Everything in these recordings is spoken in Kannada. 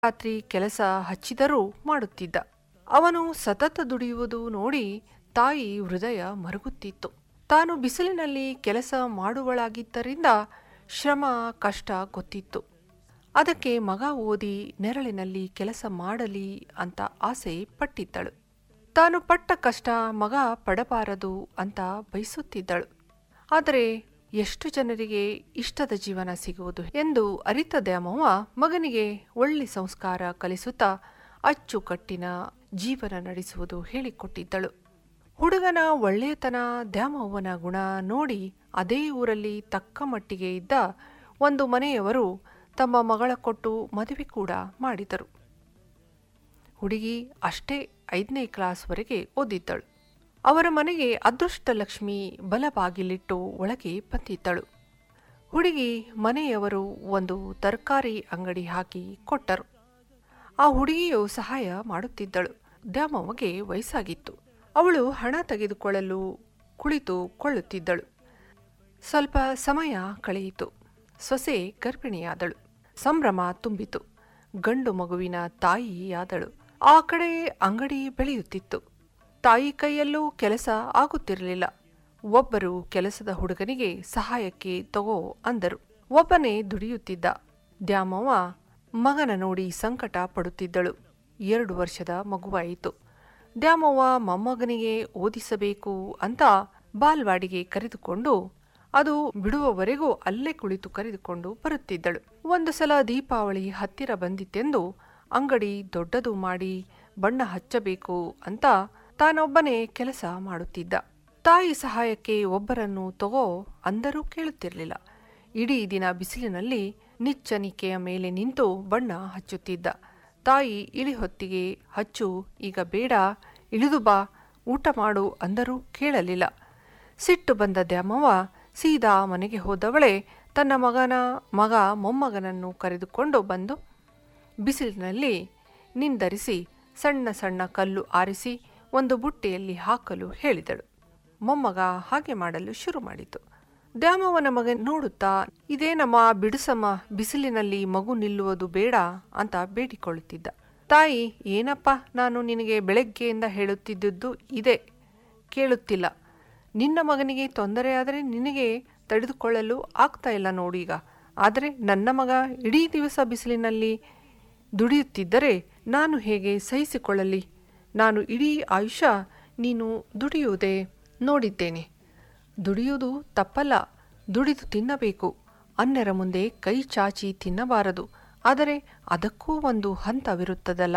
ರಾತ್ರಿ ಕೆಲಸ ಹಚ್ಚಿದರೂ ಮಾಡುತ್ತಿದ್ದ ಅವನು ಸತತ ದುಡಿಯುವುದು ನೋಡಿ ತಾಯಿ ಹೃದಯ ಮರುಗುತ್ತಿತ್ತು ತಾನು ಬಿಸಿಲಿನಲ್ಲಿ ಕೆಲಸ ಮಾಡುವಳಾಗಿದ್ದರಿಂದ ಶ್ರಮ ಕಷ್ಟ ಗೊತ್ತಿತ್ತು ಅದಕ್ಕೆ ಮಗ ಓದಿ ನೆರಳಿನಲ್ಲಿ ಕೆಲಸ ಮಾಡಲಿ ಅಂತ ಆಸೆ ಪಟ್ಟಿದ್ದಳು ತಾನು ಪಟ್ಟ ಕಷ್ಟ ಮಗ ಪಡಬಾರದು ಅಂತ ಬಯಸುತ್ತಿದ್ದಳು ಆದರೆ ಎಷ್ಟು ಜನರಿಗೆ ಇಷ್ಟದ ಜೀವನ ಸಿಗುವುದು ಎಂದು ಅರಿತ ದ್ಯಾಮವ್ವ ಮಗನಿಗೆ ಒಳ್ಳೆ ಸಂಸ್ಕಾರ ಕಲಿಸುತ್ತಾ ಅಚ್ಚುಕಟ್ಟಿನ ಜೀವನ ನಡೆಸುವುದು ಹೇಳಿಕೊಟ್ಟಿದ್ದಳು ಹುಡುಗನ ಒಳ್ಳೆಯತನ ದ್ಯಾಮವ್ವನ ಗುಣ ನೋಡಿ ಅದೇ ಊರಲ್ಲಿ ತಕ್ಕ ಮಟ್ಟಿಗೆ ಇದ್ದ ಒಂದು ಮನೆಯವರು ತಮ್ಮ ಮಗಳ ಕೊಟ್ಟು ಮದುವೆ ಕೂಡ ಮಾಡಿದರು ಹುಡುಗಿ ಅಷ್ಟೇ ಐದನೇ ಕ್ಲಾಸ್ವರೆಗೆ ಓದಿದ್ದಳು ಅವರ ಮನೆಗೆ ಅದೃಷ್ಟಲಕ್ಷ್ಮಿ ಬಲಬಾಗಿಲಿಟ್ಟು ಒಳಗೆ ಬಂದಿದ್ದಳು ಹುಡುಗಿ ಮನೆಯವರು ಒಂದು ತರಕಾರಿ ಅಂಗಡಿ ಹಾಕಿ ಕೊಟ್ಟರು ಆ ಹುಡುಗಿಯು ಸಹಾಯ ಮಾಡುತ್ತಿದ್ದಳು ದ್ಯಾಮವ್ವಗೆ ವಯಸ್ಸಾಗಿತ್ತು ಅವಳು ಹಣ ತೆಗೆದುಕೊಳ್ಳಲು ಕುಳಿತುಕೊಳ್ಳುತ್ತಿದ್ದಳು ಸ್ವಲ್ಪ ಸಮಯ ಕಳೆಯಿತು ಸೊಸೆ ಗರ್ಭಿಣಿಯಾದಳು ಸಂಭ್ರಮ ತುಂಬಿತು ಗಂಡು ಮಗುವಿನ ತಾಯಿಯಾದಳು ಆ ಕಡೆ ಅಂಗಡಿ ಬೆಳೆಯುತ್ತಿತ್ತು ತಾಯಿ ಕೈಯಲ್ಲೂ ಕೆಲಸ ಆಗುತ್ತಿರಲಿಲ್ಲ ಒಬ್ಬರು ಕೆಲಸದ ಹುಡುಗನಿಗೆ ಸಹಾಯಕ್ಕೆ ತಗೋ ಅಂದರು ಒಬ್ಬನೇ ದುಡಿಯುತ್ತಿದ್ದ ದ್ಯಾಮವ್ವ ಮಗನ ನೋಡಿ ಸಂಕಟ ಪಡುತ್ತಿದ್ದಳು ಎರಡು ವರ್ಷದ ಮಗುವಾಯಿತು ದ್ಯಾಮವ್ವ ಮೊಮ್ಮಗನಿಗೆ ಓದಿಸಬೇಕು ಅಂತ ಬಾಲ್ವಾಡಿಗೆ ಕರೆದುಕೊಂಡು ಅದು ಬಿಡುವವರೆಗೂ ಅಲ್ಲೇ ಕುಳಿತು ಕರೆದುಕೊಂಡು ಬರುತ್ತಿದ್ದಳು ಒಂದು ಸಲ ದೀಪಾವಳಿ ಹತ್ತಿರ ಬಂದಿತ್ತೆಂದು ಅಂಗಡಿ ದೊಡ್ಡದು ಮಾಡಿ ಬಣ್ಣ ಹಚ್ಚಬೇಕು ಅಂತ ತಾನೊಬ್ಬನೇ ಕೆಲಸ ಮಾಡುತ್ತಿದ್ದ ತಾಯಿ ಸಹಾಯಕ್ಕೆ ಒಬ್ಬರನ್ನು ತಗೋ ಅಂದರೂ ಕೇಳುತ್ತಿರಲಿಲ್ಲ ಇಡೀ ದಿನ ಬಿಸಿಲಿನಲ್ಲಿ ನಿಚ್ಚನಿಕೆಯ ಮೇಲೆ ನಿಂತು ಬಣ್ಣ ಹಚ್ಚುತ್ತಿದ್ದ ತಾಯಿ ಇಳಿ ಹೊತ್ತಿಗೆ ಹಚ್ಚು ಈಗ ಬೇಡ ಇಳಿದು ಬಾ ಊಟ ಮಾಡು ಅಂದರೂ ಕೇಳಲಿಲ್ಲ ಸಿಟ್ಟು ಬಂದ ದ್ಯಾಮವ್ವ ಸೀದಾ ಮನೆಗೆ ಹೋದವಳೆ ತನ್ನ ಮಗನ ಮಗ ಮೊಮ್ಮಗನನ್ನು ಕರೆದುಕೊಂಡು ಬಂದು ಬಿಸಿಲಿನಲ್ಲಿ ನಿಂದರಿಸಿ ಸಣ್ಣ ಸಣ್ಣ ಕಲ್ಲು ಆರಿಸಿ ಒಂದು ಬುಟ್ಟೆಯಲ್ಲಿ ಹಾಕಲು ಹೇಳಿದಳು ಮೊಮ್ಮಗ ಹಾಗೆ ಮಾಡಲು ಶುರು ಮಾಡಿತು ದ್ಯಾಮವ್ವನ ಮಗ ನೋಡುತ್ತಾ ಇದೇನಮ್ಮ ಬಿಡುಸಮ್ಮ ಬಿಸಿಲಿನಲ್ಲಿ ಮಗು ನಿಲ್ಲುವುದು ಬೇಡ ಅಂತ ಬೇಡಿಕೊಳ್ಳುತ್ತಿದ್ದ ತಾಯಿ ಏನಪ್ಪ ನಾನು ನಿನಗೆ ಬೆಳಗ್ಗೆಯಿಂದ ಹೇಳುತ್ತಿದ್ದುದು ಇದೆ ಕೇಳುತ್ತಿಲ್ಲ ನಿನ್ನ ಮಗನಿಗೆ ತೊಂದರೆಯಾದರೆ ನಿನಗೆ ತಡೆದುಕೊಳ್ಳಲು ಆಗ್ತಾ ಇಲ್ಲ ನೋಡೀಗ ಆದರೆ ನನ್ನ ಮಗ ಇಡೀ ದಿವಸ ಬಿಸಿಲಿನಲ್ಲಿ ದುಡಿಯುತ್ತಿದ್ದರೆ ನಾನು ಹೇಗೆ ಸಹಿಸಿಕೊಳ್ಳಲಿ ನಾನು ಇಡೀ ಆಯುಷ್ಯ ನೀನು ದುಡಿಯುವುದೇ ನೋಡಿದ್ದೇನೆ ದುಡಿಯುವುದು ತಪ್ಪಲ್ಲ ದುಡಿದು ತಿನ್ನಬೇಕು ಅನ್ಯರ ಮುಂದೆ ಕೈ ಚಾಚಿ ತಿನ್ನಬಾರದು ಆದರೆ ಅದಕ್ಕೂ ಒಂದು ಹಂತವಿರುತ್ತದಲ್ಲ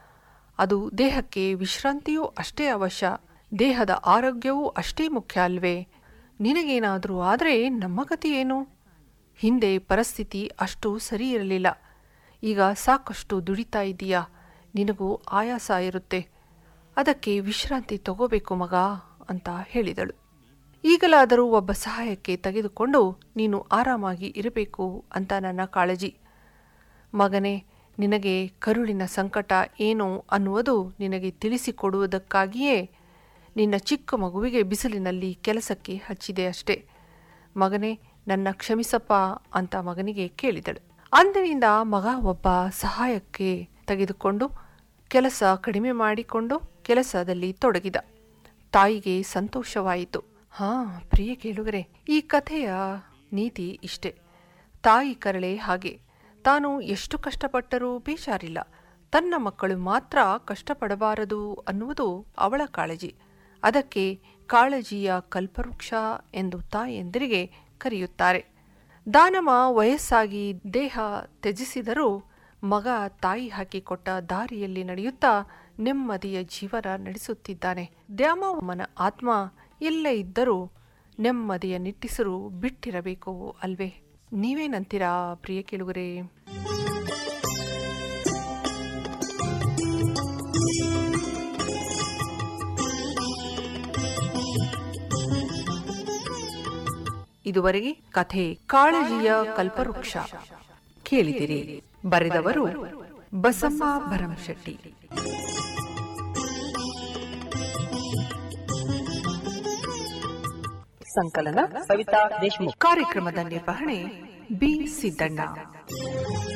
ಅದು ದೇಹಕ್ಕೆ ವಿಶ್ರಾಂತಿಯೂ ಅಷ್ಟೇ ಅವಶ್ಯ ದೇಹದ ಆರೋಗ್ಯವೂ ಅಷ್ಟೇ ಮುಖ್ಯ ಅಲ್ವೇ ನಿನಗೇನಾದರೂ ಆದರೆ ನಮ್ಮ ಗತಿ ಏನು ಹಿಂದೆ ಪರಿಸ್ಥಿತಿ ಅಷ್ಟು ಸರಿ ಇರಲಿಲ್ಲ ಈಗ ಸಾಕಷ್ಟು ದುಡಿತಾ ಇದೀಯಾ ನಿನಗೂ ಆಯಾಸ ಇರುತ್ತೆ ಅದಕ್ಕೆ ವಿಶ್ರಾಂತಿ ತಗೋಬೇಕು ಮಗ ಅಂತ ಹೇಳಿದಳು ಈಗಲಾದರೂ ಒಬ್ಬ ಸಹಾಯಕ್ಕೆ ತೆಗೆದುಕೊಂಡು ನೀನು ಆರಾಮಾಗಿ ಇರಬೇಕು ಅಂತ ನನ್ನ ಕಾಳಜಿ ಮಗನೇ ನಿನಗೆ ಕರುಳಿನ ಸಂಕಟ ಏನು ಅನ್ನುವುದು ನಿನಗೆ ತಿಳಿಸಿಕೊಡುವುದಕ್ಕಾಗಿಯೇ ನಿನ್ನ ಚಿಕ್ಕ ಮಗುವಿಗೆ ಬಿಸಿಲಿನಲ್ಲಿ ಕೆಲಸಕ್ಕೆ ಹಚ್ಚಿದೆ ಅಷ್ಟೇ ಮಗನೇ ನನ್ನ ಕ್ಷಮಿಸಪ್ಪ ಅಂತ ಮಗನಿಗೆ ಕೇಳಿದಳು ಅಂದಿನಿಂದ ಮಗ ಒಬ್ಬ ಸಹಾಯಕ್ಕೆ ತೆಗೆದುಕೊಂಡು ಕೆಲಸ ಕಡಿಮೆ ಮಾಡಿಕೊಂಡು ಕೆಲಸದಲ್ಲಿ ತೊಡಗಿದ ತಾಯಿಗೆ ಸಂತೋಷವಾಯಿತು ಹಾ ಪ್ರಿಯ ಕೇಳುಗರೆ ಈ ಕಥೆಯ ನೀತಿ ಇಷ್ಟೆ ತಾಯಿ ಕರಳೆ ಹಾಗೆ ತಾನು ಎಷ್ಟು ಕಷ್ಟಪಟ್ಟರೂ ಬೇಜಾರಿಲ್ಲ ತನ್ನ ಮಕ್ಕಳು ಮಾತ್ರ ಕಷ್ಟಪಡಬಾರದು ಅನ್ನುವುದು ಅವಳ ಕಾಳಜಿ ಅದಕ್ಕೆ ಕಾಳಜಿಯ ಕಲ್ಪವೃಕ್ಷ ಎಂದು ತಾಯಂದಿರಿಗೆ ಕರೆಯುತ್ತಾರೆ ದಾನಮ ವಯಸ್ಸಾಗಿ ದೇಹ ತ್ಯಜಿಸಿದರೂ ಮಗ ತಾಯಿ ಹಾಕಿಕೊಟ್ಟ ದಾರಿಯಲ್ಲಿ ನಡೆಯುತ್ತಾ ನೆಮ್ಮದಿಯ ಜೀವನ ನಡೆಸುತ್ತಿದ್ದಾನೆ ದ್ಯಾಮವ್ವನ ಆತ್ಮ ಎಲ್ಲೇ ಇದ್ದರೂ ನೆಮ್ಮದಿಯ ನಿಟ್ಟಿಸರು ಬಿಟ್ಟಿರಬೇಕು ಅಲ್ವೇ ನೀವೇನಂತೀರಾ ಪ್ರಿಯ ಕೇಳುಗರೆ ಇದುವರೆಗೆ ಕಥೆ ಕಾಳಜಿಯ ಕಲ್ಪವೃಕ್ಷ ಕೇಳಿದಿರಿ ಬರೆದವರು ಬಸಮ್ಮ ಭರಮಶೆಟ್ಟಿ ಸಂಕಲನ ಕವಿತಾ ದೇಶಮುಖ್ ಕಾರ್ಯಕ್ರಮದ ನಿರ್ವಹಣೆ ಬಿ ಸಿದ್ದಣ್ಣ